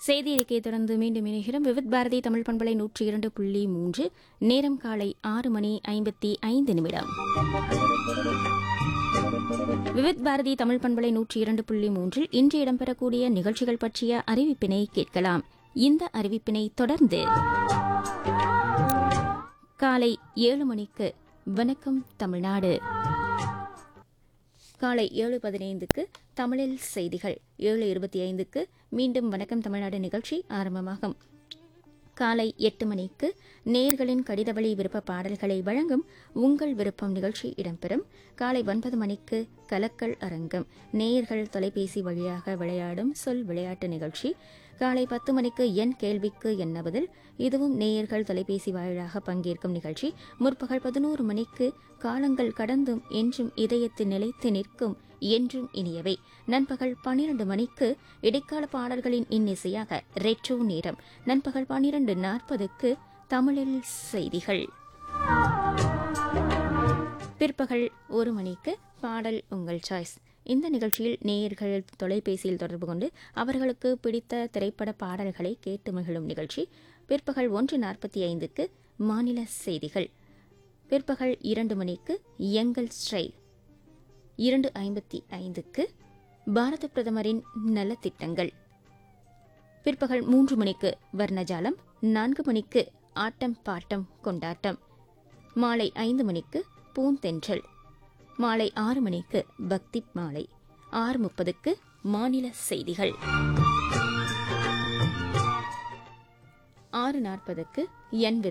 செய்தி அறிக்கையை தொடர்ந்து மீண்டும் இணைகிறோம் விவித் பாரதி தமிழ் பண்பலை நூற்றி இரண்டு புள்ளி மூன்று நேரம் காலை ஆறு மணி ஐம்பத்தி ஐந்து நிமிடம் விவித் பாரதி தமிழ் பண்பலை நூற்றி இரண்டு புள்ளி மூன்றில் இன்று இடம்பெறக்கூடிய நிகழ்ச்சிகள் பற்றிய அறிவிப்பினை கேட்கலாம் இந்த அறிவிப்பினை தொடர்ந்து காலை ஏழு மணிக்கு வணக்கம் தமிழ்நாடு காலை ஏழு பதினைந்துக்கு தமிழில் செய்திகள் ஏழு இருபத்தி ஐந்துக்கு மீண்டும் வணக்கம் தமிழ்நாடு நிகழ்ச்சி ஆரம்பமாகும் காலை எட்டு மணிக்கு நேர்களின் கடிதவழி விருப்ப பாடல்களை வழங்கும் உங்கள் விருப்பம் நிகழ்ச்சி இடம்பெறும் காலை ஒன்பது மணிக்கு கலக்கல் அரங்கம் நேயர்கள் தொலைபேசி வழியாக விளையாடும் சொல் விளையாட்டு நிகழ்ச்சி காலை பத்து மணிக்கு என் கேள்விக்கு என்ன பதில் இதுவும் நேயர்கள் தொலைபேசி வாயிலாக பங்கேற்கும் நிகழ்ச்சி முற்பகல் பதினோரு மணிக்கு காலங்கள் கடந்தும் என்றும் இதயத்தில் நிலைத்து நிற்கும் என்றும் இனியவை நண்பகல் பன்னிரண்டு மணிக்கு இடைக்கால பாடல்களின் இன்னிசையாக ரெட்ரோ நேரம் நண்பகல் பன்னிரண்டு நாற்பதுக்கு தமிழில் செய்திகள் பிற்பகல் ஒரு மணிக்கு பாடல் உங்கள் சாய்ஸ் இந்த நிகழ்ச்சியில் நேயர்கள் தொலைபேசியில் தொடர்பு கொண்டு அவர்களுக்கு பிடித்த திரைப்பட பாடல்களை கேட்டு மகிழும் நிகழ்ச்சி பிற்பகல் ஒன்று நாற்பத்தி ஐந்துக்கு மாநில செய்திகள் பிற்பகல் இரண்டு மணிக்கு எங்கள் ஸ்டைல் இரண்டு ஐம்பத்தி ஐந்துக்கு பாரத பிரதமரின் நலத்திட்டங்கள் பிற்பகல் மூன்று மணிக்கு வர்ணஜாலம் நான்கு மணிக்கு ஆட்டம் பாட்டம் கொண்டாட்டம் மாலை ஐந்து மணிக்கு பூந்தென்றல் மாலை ஆறு மணிக்கு பக்தி மாலை ஆறு முப்பதுக்கு மாநில செய்திகள் ஆறு நாற்பதுக்கு என்